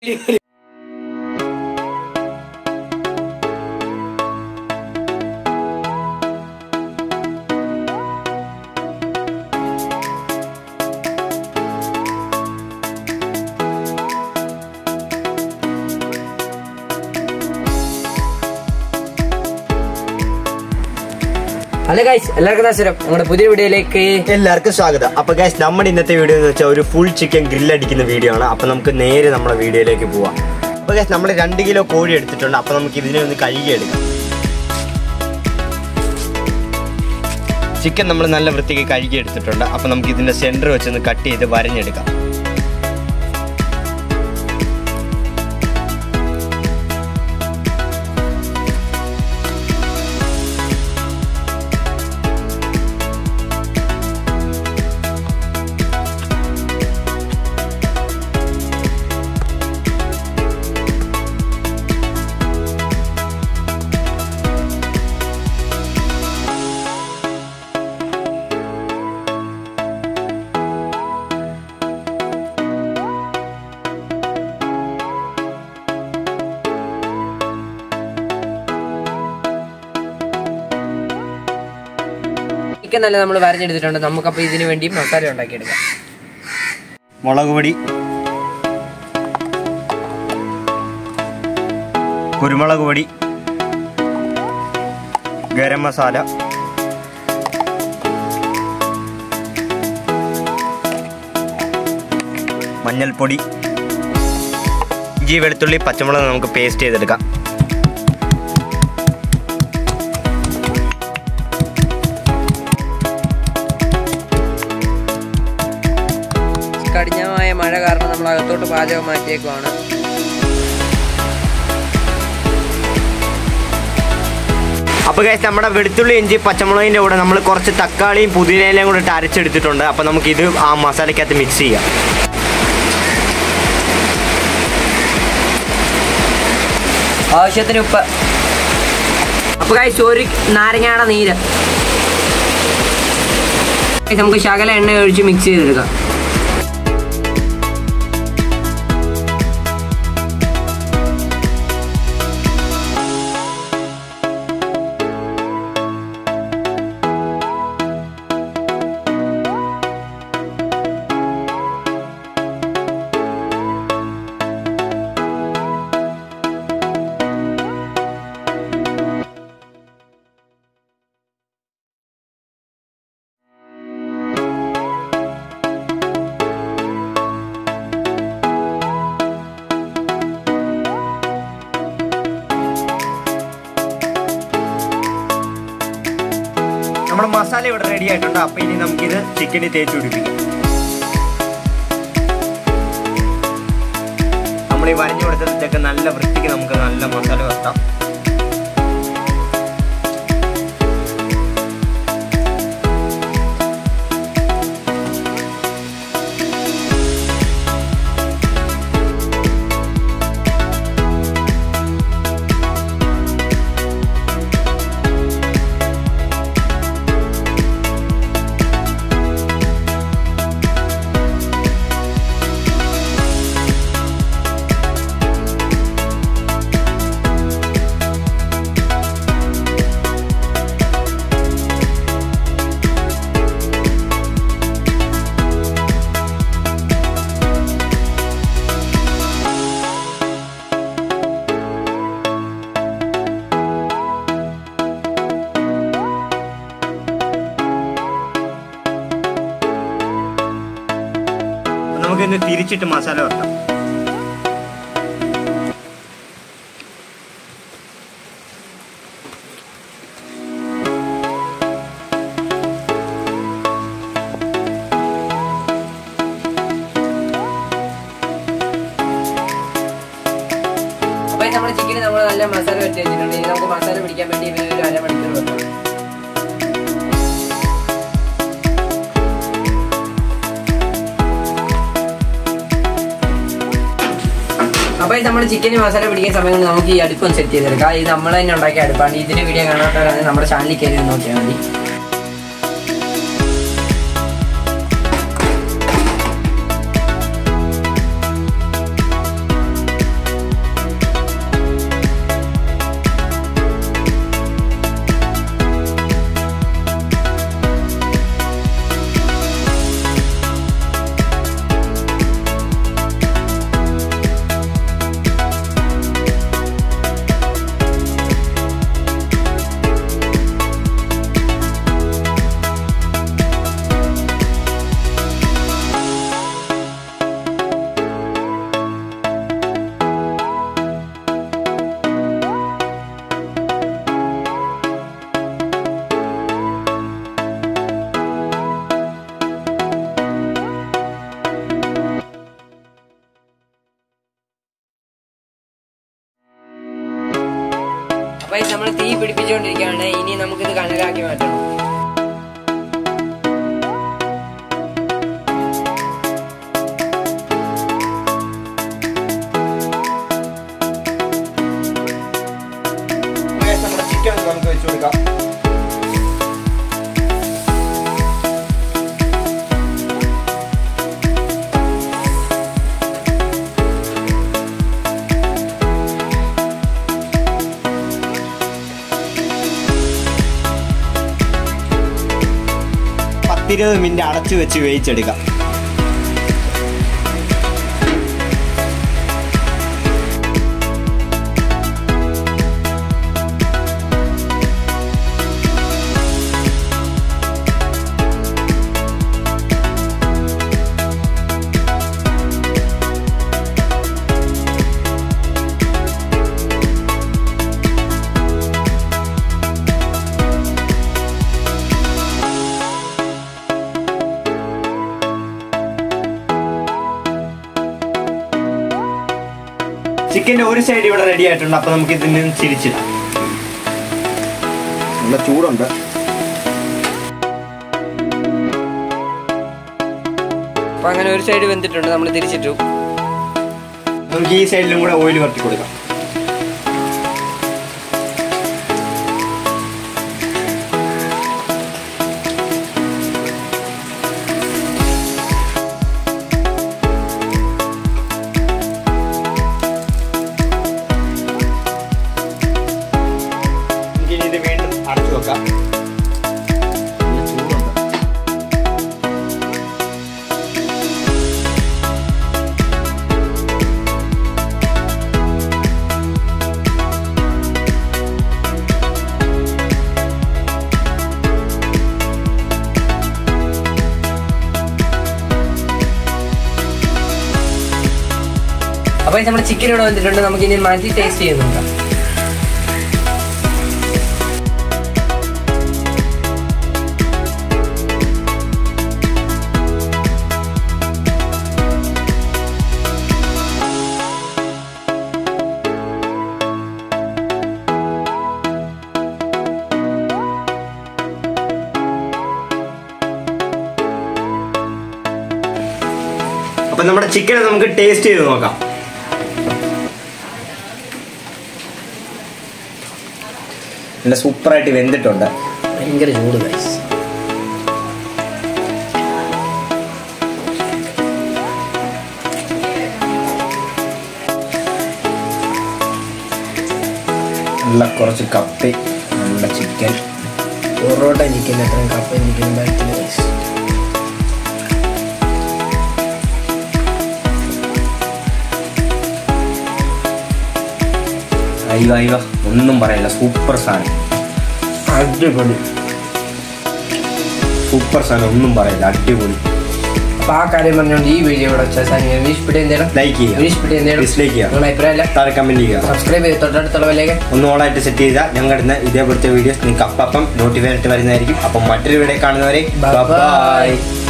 Hello guys എല്ലാവർക്കും നമസ്കാരം നമ്മുടെ പുതിയ വീഡിയോയിലേക്ക് എല്ലാവർക്കും സ്വാഗതം അപ്പൊ ഗൈസ് നമ്മുടെ ഇന്നത്തെ വീഡിയോ എന്ന് വെച്ചാൽ ഒരു ഫുൾ ചിക്കൻ ഗ്രിൽ അടിക്കുന്ന വീഡിയോ ആണ് അപ്പൊ നമുക്ക് നേരെ നമ്മുടെ വീഡിയോയിലേക്ക് പോവാം അപ്പൊ ഗൈസ് നമ്മൾ രണ്ട് കിലോ കോഴി എടുത്തിട്ടുണ്ട് അപ്പൊ നമുക്ക് ഇതിനെ ഒന്ന് കഴുകിയെടുക്കാം ചിക്കൻ നമ്മൾ നല്ല വൃത്തിക്ക് കഴുകി എടുത്തിട്ടുണ്ട് അപ്പൊ നമുക്ക് ഇതിന്റെ സെന്റർ വെച്ചൊന്ന് കട്ട് ചെയ്ത് വരഞ്ഞെടുക്കാം ചിക്കൻ നല്ല നമ്മൾ വരഞ്ഞെടുത്തിട്ടുണ്ട് നമുക്കപ്പോൾ ഇതിന് വേണ്ടി മസാല ഉണ്ടാക്കിയെടുക്കാം മുളക് പൊടി കുരുമുളക് പൊടി ഗരം മസാല മഞ്ഞൾപ്പൊടി ഇഞ്ചി വെളുത്തുള്ളി പച്ചമുളക് നമുക്ക് പേസ്റ്റ് ചെയ്തെടുക്കാം കഠിനമായ മഴ കാരണം നമ്മൾ അകത്തോട്ട് പാചകം മാറ്റിയേക്കുവാണ് അപ്പോൾ ഗൈസ് നമ്മുടെ വെളുത്തുള്ളി ഇഞ്ചി പച്ചമുളകിൻ്റെ കൂടെ നമ്മൾ കുറച്ച് തക്കാളിയും പുതിനയിലയും കൂടെ ഇട്ട് അരച്ചെടുത്തിട്ടുണ്ട് അപ്പോൾ നമുക്കിത് ആ മസാലയ്ക്കകത്ത് മിക്സ് ചെയ്യാം ആവശ്യത്തിന് ഉപ്പ് അപ്പോൾ കഴിച്ച് ഒരു നാരങ്ങയുടെ നീര് Guys, നമുക്ക് ശകല എണ്ണ ഒഴിച്ച് മിക്സ് ചെയ്തെടുക്കാം നമ്മുടെ മസാല ഇവിടെ റെഡി ആയിട്ടുണ്ട് അപ്പോൾ ഇനി നമുക്കിത് ചിക്കനിൽ തേച്ച് പിടിപ്പിക്കാം നമ്മൾ ഈ വരഞ്ഞു കൊടുത്തതൊക്കെ നല്ല വൃത്തിക്ക് നമുക്ക് നല്ല മസാല വെക്കാം അപ്പൊ നമുക്കിന്ന് തിരിച്ചിട്ട് മസാല വെക്കാം അപ്പോൾ നമ്മുടെ ചിക്കന് നമ്മൾ നല്ല മസാല വെച്ച് വെച്ചിട്ടുണ്ട് ഇനി നമുക്ക് മസാല പിടിക്കാൻ വേണ്ടി ഇവര് ഒരു അരമണിക്കൂർ വെക്കണം അപ്പോൾ നമ്മൾ ചിക്കന് മസാല പിടിക്കുന്ന സമയം കൊണ്ട് നമുക്ക് ഈ അടുപ്പം സെറ്റ് ചെയ്തെടുക്കാം ഇത് നമ്മൾ തന്നെ ഉണ്ടാക്കിയ അടുപ്പാണ് ഇതിന് വീഡിയോ കാണാത്തവരാണ് നമ്മുടെ ചാനലിൽ കയറി ഒന്ന് നോക്കിയാൽ മതി അപ്പൊ നമ്മൾ തീ പിടിപ്പിച്ചുകൊണ്ടിരിക്കുകയാണ് ഇനി നമുക്കിത് കനലാക്കി മാറ്റണം Guys, നമ്മുടെ ചിക്കൻ നമുക്ക് വെച്ച് കൊടുക്കാം പത്തിരുപത് മിനിറ്റ് അടച്ചു വെച്ച് വേവിച്ചെടുക്കാം ചിക്കൻ്റെ ഒരു സൈഡ് ഇവിടെ റെഡി ആയിട്ടുണ്ട് അപ്പൊ നമുക്ക് ഇതിൽ നിന്ന് തിരിച്ചിടാം നല്ല ചൂടുണ്ട് അപ്പൊ അങ്ങനെ ഒരു സൈഡ് വെന്തിട്ടുണ്ട് നമ്മൾ തിരിച്ചിട്ടു നമുക്ക് ഈ സൈഡിലും കൂടെ ഓയിൽ വരട്ടി കൊടുക്കാം നമുക്കിനി ഇത് വീണ്ടും അടച്ചു വെക്കാം നല്ല ചൂടുണ്ട് അപ്പൊ നമ്മുടെ ചിക്കൻ ഇവിടെ വന്നിട്ടുണ്ട് നമുക്ക് ഇനി മാറ്റി ടേസ്റ്റ് ചെയ്ത് നോക്കാം അപ്പൊ നമ്മുടെ ചിക്കൻ നമുക്ക് ടേസ്റ്റ് ചെയ്ത് നോക്കാം നല്ല സൂപ്പറായിട്ട് വെന്തിട്ടുണ്ട് ഭയങ്കര ചൂട് ഗൈസ് നല്ല കുറച്ച് കപ്പി നല്ല ചിക്കൻ പൊറോട്ട ചിക്കൻ എത്രയും കപ്പ ചിക്കൻ ബാക്കിൽ ഗൈസ് അയ്യോ അയ്യോ ഒന്നും പറയില്ല സൂപ്പർ സാധനം അടിപൊളി സൂപ്പർ സാധനം ഒന്നും പറയില്ല അടിപൊളി അപ്പൊ ആ കാര്യം പറഞ്ഞുകൊണ്ട് ഈ വീഡിയോ ഇവിടെ വെച്ചാൽ വീഷ്പിട്ട് എന്തേലും ലൈക്ക് ചെയ്യുക വീഷ്പിട്ട് എന്തേലും ഡിസ്ലൈക്ക് ചെയ്യുക നിങ്ങളുടെ അഭിപ്രായമല്ല താഴെ കമന്റ് ചെയ്യുക സബ്സ്ക്രൈബ് ചെയ്ത് തൊട്ടടുത്തുള്ള വിലയൊക്കെ ഒന്ന് ഓളായിട്ട് സെറ്റ് ചെയ്താൽ ഞങ്ങളുടെ ഇതേപോലത്തെ വീഡിയോസ് നിങ്ങൾക്ക് അപ്പം നോട്ടിഫൈ ആയിട്ട് വരുന്നതായിരിക്കും അപ്പം മറ്റൊരു വീഡിയോ കാണുന്നവരെ Bye bye. ബൈ